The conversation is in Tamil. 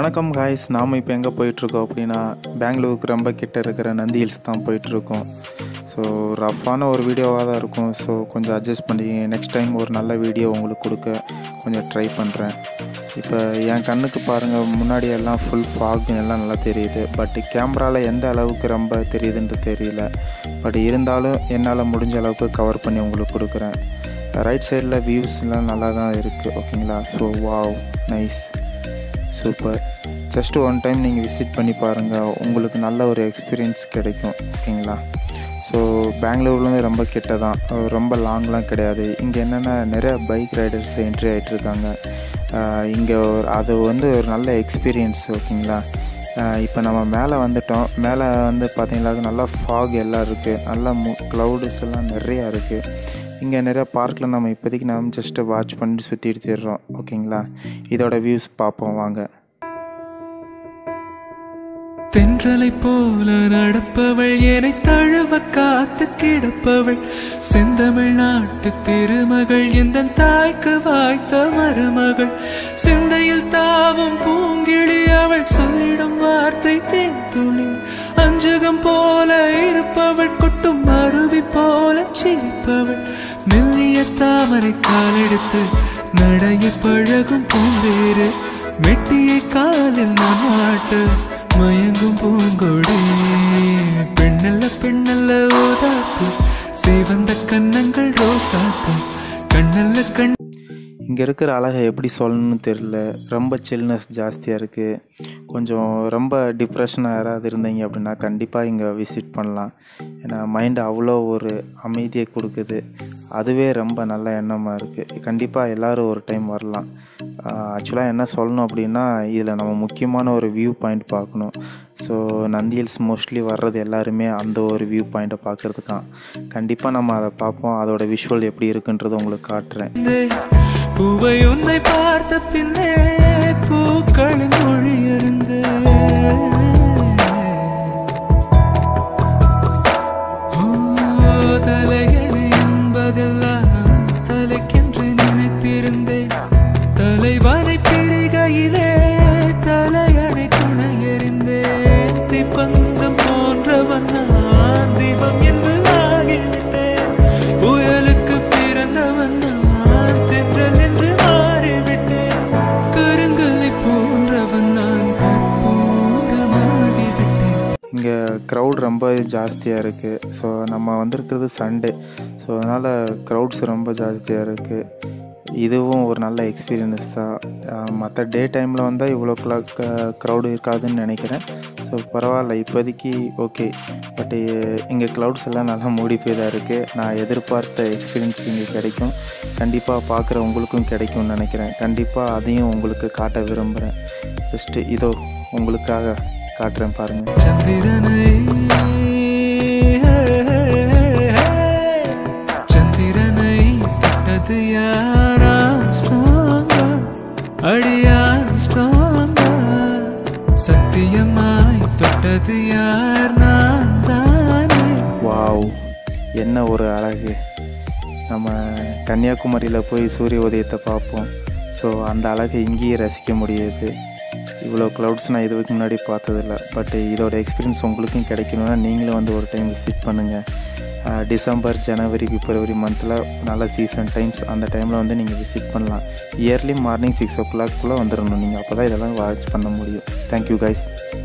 வணக்கம் காய்ஸ் நாம் இப்போ எங்கே போயிட்டுருக்கோம் அப்படின்னா பெங்களூருக்கு ரொம்ப கிட்ட இருக்கிற நந்தி ஹில்ஸ் தான் போயிட்டுருக்கோம் ஸோ ரஃப்பான ஒரு வீடியோவாக தான் இருக்கும் ஸோ கொஞ்சம் அட்ஜஸ்ட் பண்ணி நெக்ஸ்ட் டைம் ஒரு நல்ல வீடியோ உங்களுக்கு கொடுக்க கொஞ்சம் ட்ரை பண்ணுறேன் இப்போ என் கண்ணுக்கு பாருங்கள் முன்னாடி எல்லாம் ஃபுல் ஃபாக் எல்லாம் நல்லா தெரியுது பட் கேமராவில் எந்த அளவுக்கு ரொம்ப தெரியுதுன்ட்டு தெரியல பட் இருந்தாலும் என்னால் முடிஞ்ச அளவுக்கு கவர் பண்ணி உங்களுக்கு கொடுக்குறேன் ரைட் சைடில் வியூஸ்லாம் நல்லா தான் இருக்குது ஓகேங்களா so wow nice super just one time நீங்கள் விசிட் பண்ணி பாருங்கள் உங்களுக்கு நல்ல ஒரு எக்ஸ்பீரியன்ஸ் கிடைக்கும் ஓகேங்களா ஸோ பெங்களூர்லேருந்து ரொம்ப கிட்ட தான் ரொம்ப லாங்லாம் கிடையாது இங்கே என்னென்னா நிறைய பைக் ரைடர்ஸ் என்ட்ரி ஆகிட்டு இருக்காங்க இங்கே ஒரு அது வந்து ஒரு நல்ல எக்ஸ்பீரியன்ஸ் ஓகேங்களா இப்போ நம்ம மேலே வந்துட்டோம் மேலே வந்து பார்த்தீங்களா நல்லா ஃபாக் எல்லாம் இருக்குது நல்லா மு க்ளவுட்ஸ் எல்லாம் நிறையா இருக்குது இங்கே நிறையா பார்க்கில் நம்ம இப்போதைக்கு நம்ம ஜஸ்ட்டு வாட்ச் பண்ணிட்டு சுற்றிட்டு தர்றோம் ஓகேங்களா இதோட வியூஸ் பார்ப்போம் வாங்க தென்றலை போல நடப்பவள் என்னை தழுவ காத்து கிடப்பவள் செந்தமிழ் நாட்டு திருமகள் எந்த தாய்க்கு வாய்த்த மருமகள் சிந்தையில் தாவும் பூங்கிழி அவள் சொல்லிடும் வார்த்தை தேன்துளி அஞ்சுகம் போல இருப்பவள் கொட்டும் அருவி போல சிரிப்பவள் மெல்லிய தாமரை காலெடுத்து நடைய பழகும் பூந்தேரு மெட்டியை காலில் நான் மாட்டு மயங்கும் பூங்கொடி பெண்ணல்ல பெண்ணல்ல ஓதாப்பு சிவந்த கன்னங்கள் ரோசாப்பு கண்ணல்ல கண் இங்கே இருக்கிற அழகை எப்படி சொல்லணும்னு தெரில ரொம்ப சில்னஸ் ஜாஸ்தியாக இருக்குது கொஞ்சம் ரொம்ப டிப்ரெஷனாக யாராவது இருந்தீங்க அப்படின்னா கண்டிப்பாக இங்கே விசிட் பண்ணலாம் ஏன்னா மைண்டு அவ்வளோ ஒரு அமைதியை கொடுக்குது அதுவே ரொம்ப நல்ல எண்ணமாக இருக்குது கண்டிப்பாக எல்லோரும் ஒரு டைம் வரலாம் ஆக்சுவலாக என்ன சொல்லணும் அப்படின்னா இதில் நம்ம முக்கியமான ஒரு வியூ பாயிண்ட் பார்க்கணும் ஸோ நந்தி ஹில்ஸ் மோஸ்ட்லி வர்றது எல்லாருமே அந்த ஒரு வியூ பாயிண்ட்டை பார்க்குறதுக்கான் கண்டிப்பாக நம்ம அதை பார்ப்போம் அதோட விஷுவல் எப்படி இருக்குன்றது உங்களுக்கு காட்டுறேன் பூவை உன்னை பார்த்த பின்னே பூக்களின் மொழி அறிந்து தலையணை என்பதெல்லாம் தலைக்கென்று நினைத்திருந்தேன் தலைவனை பிரிகையிலே தலையணை துணை எறிந்தேன் தீப்பந்தம் போன்றவன் நான் தீபம் என்று ஆகிவிட்டேன் புயலுக்கு பிறந்தவன் நான் தென்றல் என்று மாறிவிட்டேன் கருங்கலை போன்றவன் நான் கற்பூரமாகிவிட்டேன் இங்கே க்ரௌட் ரொம்ப ஜாஸ்தியாக இருக்குது ஸோ நம்ம வந்திருக்கிறது சண்டே ஸோ அதனால் க்ரௌட்ஸ் ரொம்ப ஜாஸ்தியாக இருக்குது இதுவும் ஒரு நல்ல எக்ஸ்பீரியன்ஸ் தான் மற்ற டே டைமில் வந்தால் இவ்வளோ க்ரௌடு இருக்காதுன்னு நினைக்கிறேன் ஸோ பரவாயில்ல இப்போதைக்கு ஓகே பட்டு இங்கே க்ளவுட்ஸ் எல்லாம் நல்லா மூடி போய் தான் இருக்குது நான் எதிர்பார்த்த எக்ஸ்பீரியன்ஸ் இங்கே கிடைக்கும் கண்டிப்பாக பார்க்குற உங்களுக்கும் கிடைக்கும்னு நினைக்கிறேன் கண்டிப்பாக அதையும் உங்களுக்கு காட்ட விரும்புகிறேன் ஜஸ்ட்டு இதோ உங்களுக்காக காட்டுறேன் பாருங்கள் சந்திரனை சந்திரனை தொட்டது யாரா ஸ்ட்ராங்கா அடியார் ஸ்ட்ராங்கா சத்தியமாய் தொட்டது யார் நான் தானே வாவ் என்ன ஒரு அழகு நம்ம கன்னியாகுமரியில் போய் சூரிய உதயத்தை பார்ப்போம் ஸோ அந்த அழகை இங்கேயே ரசிக்க முடியுது இவ்வளோ க்ளவுட்ஸ் நான் இதுக்கு முன்னாடி பார்த்ததில்ல பட் இதோட எக்ஸ்பீரியன்ஸ் உங்களுக்கும் கிடைக்கணும்னா நீங்களும் வந்து ஒரு டைம் விசிட் பண்ணுங்கள் டிசம்பர் ஜனவரி பிப்ரவரி மந்தில் நல்ல சீசன் டைம்ஸ் அந்த டைமில் வந்து நீங்கள் விசிட் பண்ணலாம் இயர்லி மார்னிங் சிக்ஸ் ஓ கிளாக்குள்ளே வந்துடணும் நீங்கள் அப்போ தான் இதெல்லாம் வாட்ச் பண்ண முடியும் தேங்க்யூ கைஸ்